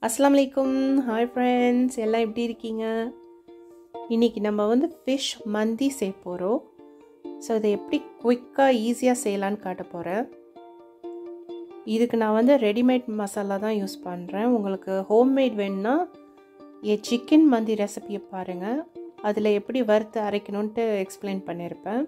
அஸ்லாம் வலைக்கும் hi friends எல்லாம் எப்படி இருக்கீங்க இன்றைக்கி நம்ம வந்து ஃபிஷ் மந்தி செய்ய போகிறோம் ஸோ இதை எப்படி குயிக்காக ஈஸியாக செய்யலான்னு காட்ட போகிறேன் இதுக்கு நான் வந்து ரெடிமேட் மசாலா தான் யூஸ் பண்ணுறேன் உங்களுக்கு ஹோம்மேட் வேணும்னா என் சிக்கன் மந்தி ரெசிபியை பாருங்கள் அதில் எப்படி வறுத்து அரைக்கணுன்ட்டு எக்ஸ்பிளைன் பண்ணியிருப்பேன்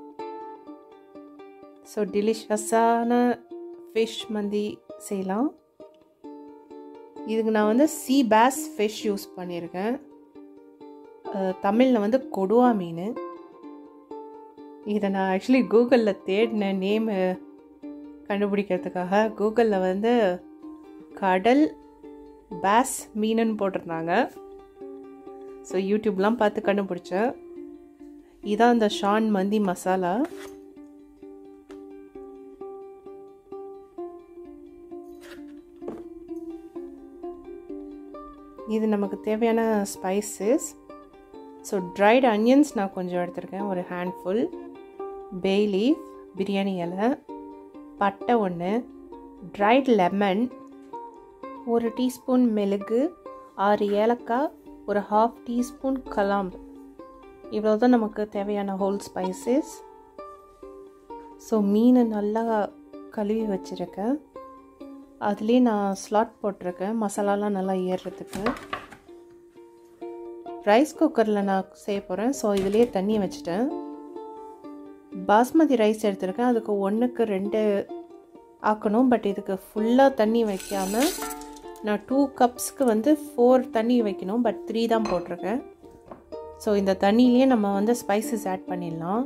ஸோ டெலிஷியஸான ஃபிஷ் மந்தி செய்யலாம் இதுக்கு நான் வந்து சி பேஸ் ஃபிஷ் யூஸ் பண்ணியிருக்கேன் தமிழில் வந்து கொடுவா மீன் இதை நான் ஆக்சுவலி கூகுளில் தேடினேன் நேமு கண்டுபிடிக்கிறதுக்காக கூகுளில் வந்து கடல் பேஸ் மீனுன்னு போட்டிருந்தாங்க ஸோ யூடியூப்லாம் பார்த்து கண்டுபிடிச்சேன் இதான் இந்த ஷான் மந்தி மசாலா இது நமக்கு தேவையான ஸ்பைசஸ் ஸோ ட்ரைடு அனியன்ஸ் நான் கொஞ்சம் எடுத்திருக்கேன் ஒரு ஹேண்ட்ஃபுல் பேலீஃப் பிரியாணி இலை பட்டை ஒன்று ட்ரைட் லெமன் ஒரு டீஸ்பூன் மிளகு ஆறு ஏலக்காய் ஒரு ஹாஃப் டீஸ்பூன் கலாம்பு இவ்வளோ தான் நமக்கு தேவையான ஹோல் ஸ்பைசஸ் ஸோ மீனை நல்லா கழுவி வச்சுருக்கேன் அதுலேயே நான் ஸ்லாட் போட்டிருக்கேன் மசாலாலாம் நல்லா ஏறுறதுக்கு ரைஸ் குக்கரில் நான் செய்ய போகிறேன் ஸோ இதுலேயே தண்ணி வச்சுட்டேன் பாஸ்மதி ரைஸ் எடுத்திருக்கேன் அதுக்கு ஒன்றுக்கு ரெண்டு ஆக்கணும் பட் இதுக்கு ஃபுல்லாக தண்ணி வைக்காமல் நான் டூ கப்ஸ்க்கு வந்து ஃபோர் தண்ணி வைக்கணும் பட் த்ரீ தான் போட்டிருக்கேன் ஸோ இந்த தண்ணியிலே நம்ம வந்து ஸ்பைசஸ் ஆட் பண்ணிடலாம்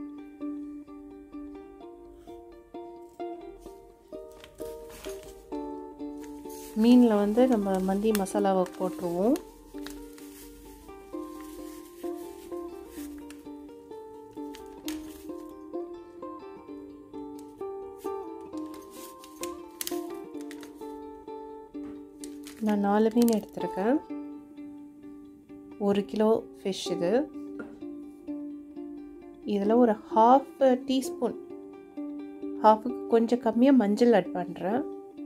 மீனில் வந்து நம்ம மந்தி மசாலாவை போட்டுருவோம் நான் நாலு மீன் எடுத்திருக்கேன் ஒரு கிலோ ஃபிஷ் இது இதில் ஒரு ஹாஃப் டீஸ்பூன் ஹாஃபுக்கு கொஞ்சம் கம்மியாக மஞ்சள் ஆட் பண்ணுறேன்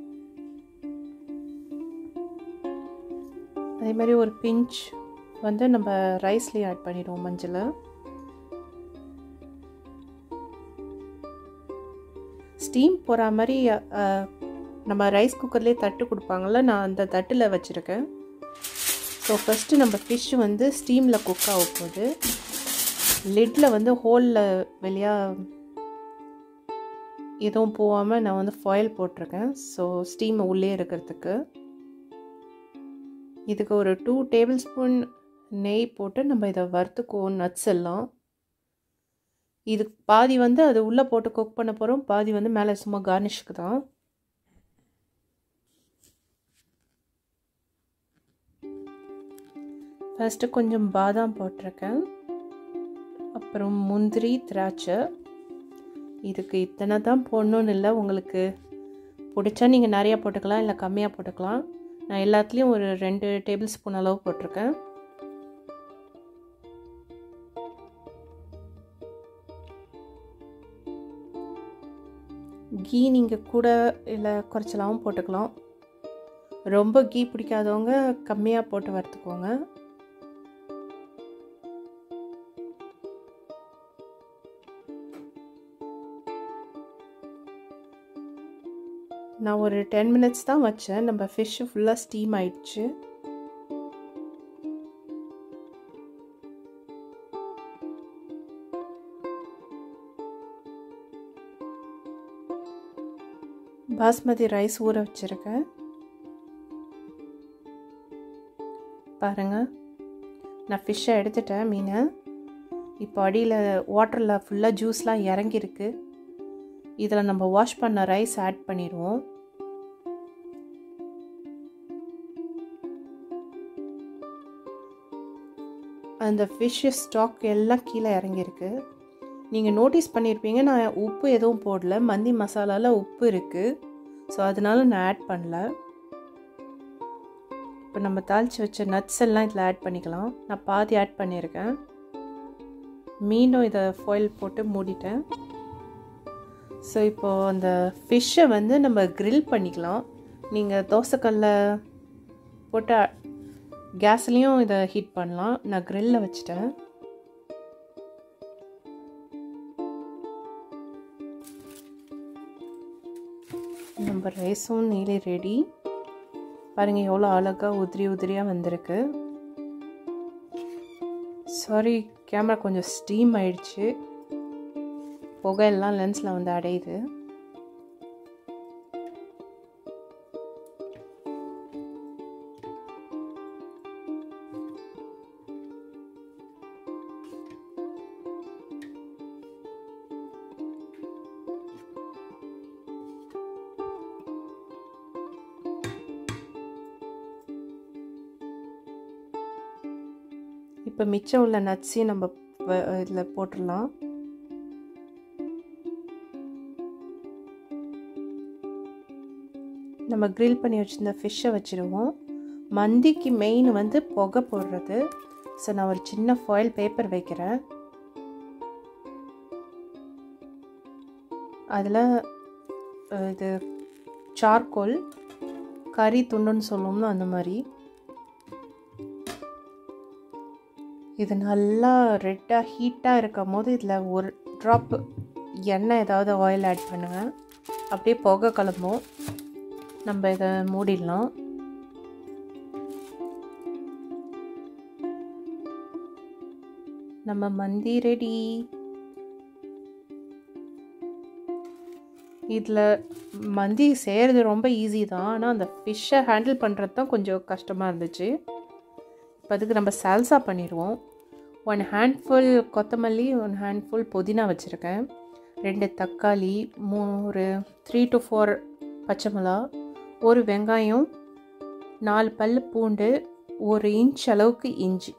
அதே மாதிரி ஒரு பிஞ்ச் வந்து நம்ம ரைஸ்லேயே ஆட் பண்ணிடுவோம் மஞ்சள் ஸ்டீம் போகிற மாதிரி நம்ம ரைஸ் குக்கர்லேயே தட்டு கொடுப்பாங்கள்ல நான் அந்த தட்டில் வச்சுருக்கேன் ஸோ ஃபஸ்ட்டு நம்ம ஃபிஷ் வந்து ஸ்டீமில் குக் ஆக போகுது லிட்டில் வந்து ஹோலில் வெளியாக எதுவும் போகாமல் நான் வந்து ஃபாயில் போட்டிருக்கேன் ஸோ ஸ்டீம் உள்ளே இருக்கிறதுக்கு இதுக்கு ஒரு டூ டேபிள் ஸ்பூன் நெய் போட்டு நம்ம இதை வறுத்துக்குவோம் நட்ஸ் எல்லாம் இது பாதி வந்து அது உள்ளே போட்டு குக் பண்ண போகிறோம் பாதி வந்து மேலே சும்மா கார்னிஷ்க்கு தான் ஃபஸ்ட்டு கொஞ்சம் பாதாம் போட்டிருக்கேன் அப்புறம் முந்திரி திராட்சை இதுக்கு இத்தனை தான் போடணுன்னு இல்லை உங்களுக்கு பிடிச்சா நீங்கள் நிறையா போட்டுக்கலாம் இல்லை கம்மியாக போட்டுக்கலாம் நான் எல்லாத்துலேயும் ஒரு ரெண்டு டேபிள் ஸ்பூன் அளவு போட்டிருக்கேன் கீ நீங்கள் கூட இல்லை குறைச்சலாகவும் போட்டுக்கலாம் ரொம்ப கீ பிடிக்காதவங்க கம்மியாக போட்டு வறுத்துக்கோங்க நான் ஒரு டென் மினிட்ஸ் தான் வச்சேன் நம்ம ஃபிஷ்ஷு ஃபுல்லாக ஸ்டீம் ஆயிடுச்சு பாஸ்மதி ரைஸ் ஊற வச்சுருக்கேன் பாருங்கள் நான் ஃபிஷ்ஷை எடுத்துட்டேன் மீனை இப்போ அடியில் வாட்டரில் ஃபுல்லாக ஜூஸ்லாம் இறங்கியிருக்கு இதில் நம்ம வாஷ் பண்ண ரைஸ் ஆட் பண்ணிடுவோம் அந்த ஃபிஷ் ஸ்டாக் எல்லாம் கீழே இறங்கியிருக்கு நீங்கள் நோட்டீஸ் பண்ணியிருப்பீங்க நான் உப்பு எதுவும் போடல மந்தி மசாலாவில் உப்பு இருக்குது ஸோ அதனால நான் ஆட் பண்ணல இப்போ நம்ம தாளித்து வச்ச நட்ஸ் எல்லாம் இதில் ஆட் பண்ணிக்கலாம் நான் பாதி ஆட் பண்ணியிருக்கேன் மீண்டும் இதை ஃபாயில் போட்டு மூடிட்டேன் ஸோ இப்போது அந்த ஃபிஷ்ஷை வந்து நம்ம க்ரில் பண்ணிக்கலாம் நீங்கள் தோசைக்கல்ல போட்டு கேஸ்லேயும் இதை ஹீட் பண்ணலாம் நான் க்ரில்லில் வச்சுட்டேன் நம்ம ரைஸும் நீலி ரெடி பாருங்கள் எவ்வளோ அழகாக உதிரி உதிரியாக வந்திருக்கு சாரி கேமரா கொஞ்சம் ஸ்டீம் ஆயிடுச்சு புகை எல்லாம் லென்ஸில் வந்து அடையுது இப்போ மிச்சம் உள்ள நட்ஸையும் நம்ம இதில் போட்டுடலாம் நம்ம க்ரில் பண்ணி வச்சுருந்த ஃபிஷ்ஷை வச்சுருவோம் மந்திக்கு மெயின் வந்து புகை போடுறது ஸோ நான் ஒரு சின்ன ஃபாயில் பேப்பர் வைக்கிறேன் அதில் இது சார்கோல் கறி துண்டுன்னு சொல்லுவோம்ல அந்த மாதிரி இது நல்லா ரெட்டாக ஹீட்டாக இருக்கும் போது இதில் ஒரு ட்ராப் எண்ணெய் ஏதாவது ஆயில் ஆட் பண்ணுங்கள் அப்படியே புகை கிளம்பும் நம்ம இதை மூடிடலாம் நம்ம மந்தி ரெடி இதில் மந்தி செய்கிறது ரொம்ப ஈஸி தான் ஆனால் அந்த ஃபிஷ்ஷை ஹேண்டில் பண்ணுறது தான் கொஞ்சம் கஷ்டமாக இருந்துச்சு இப்போ அதுக்கு நம்ம சால்சா பண்ணிடுவோம் ஒன் ஹேண்ட்ஃபுல் கொத்தமல்லி ஒன் ஹேண்ட்ஃபுல் புதினா வச்சுருக்கேன் ரெண்டு தக்காளி மூ ஒரு த்ரீ டு ஃபோர் பச்சை மிளகா ஒரு வெங்காயம் நாலு பல் பூண்டு ஒரு இன்ச் அளவுக்கு இஞ்சி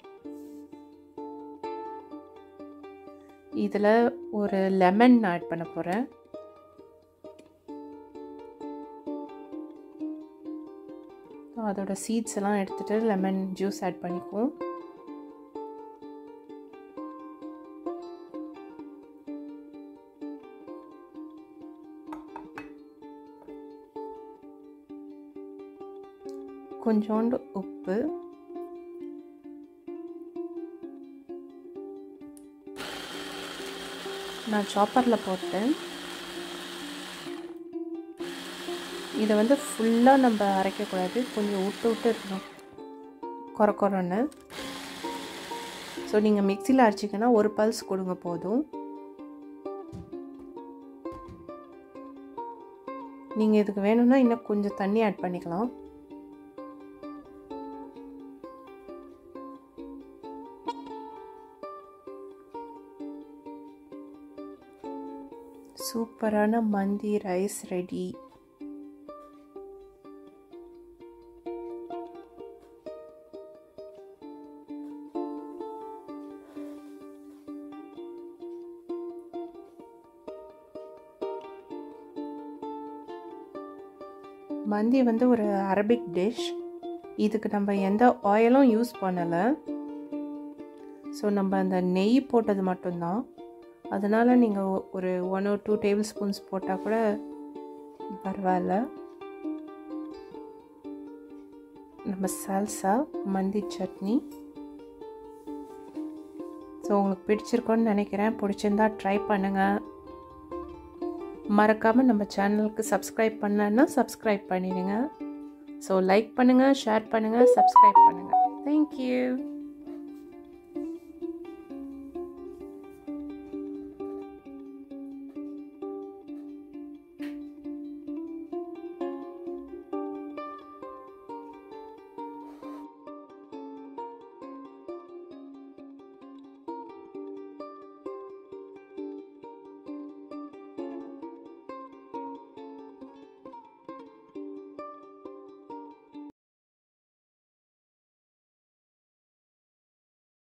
இதில் ஒரு லெமன் ஆட் பண்ண போகிறேன் அதோட சீட்ஸ் எல்லாம் எடுத்துகிட்டு லெமன் ஜூஸ் ஆட் பண்ணிக்குவோம் கொஞ்சோண்டு உப்பு நான் சாப்பரில் போட்டேன் இதை வந்து ஃபுல்லாக நம்ம அரைக்கக்கூடாது கொஞ்சம் விட்டு விட்டு இருக்கணும் குறை குறைன்னு ஸோ நீங்கள் மிக்சியில் அரைச்சிங்கன்னா ஒரு பல்ஸ் கொடுங்க போதும் நீங்கள் இதுக்கு வேணும்னா இன்னும் கொஞ்சம் தண்ணி ஆட் பண்ணிக்கலாம் சூப்பரான மந்தி ரைஸ் ரெடி மந்தி வந்து ஒரு அரபிக் டிஷ் இதுக்கு நம்ம எந்த ஆயிலும் யூஸ் பண்ணலை ஸோ நம்ம அந்த நெய் போட்டது மட்டும்தான் அதனால் நீங்கள் ஒரு ஒன் ஒரு டூ டேபிள் ஸ்பூன்ஸ் போட்டால் கூட பரவாயில்ல நம்ம சால்சா மந்தி சட்னி ஸோ உங்களுக்கு பிடிச்சிருக்கோன்னு நினைக்கிறேன் பிடிச்சிருந்தா ட்ரை பண்ணுங்கள் மறக்காமல் நம்ம சேனலுக்கு சப்ஸ்கிரைப் பண்ணலன்னா சப்ஸ்கிரைப் பண்ணிடுங்க ஸோ லைக் பண்ணுங்கள் ஷேர் பண்ணுங்கள் சப்ஸ்கிரைப் பண்ணுங்கள் தேங்க்யூ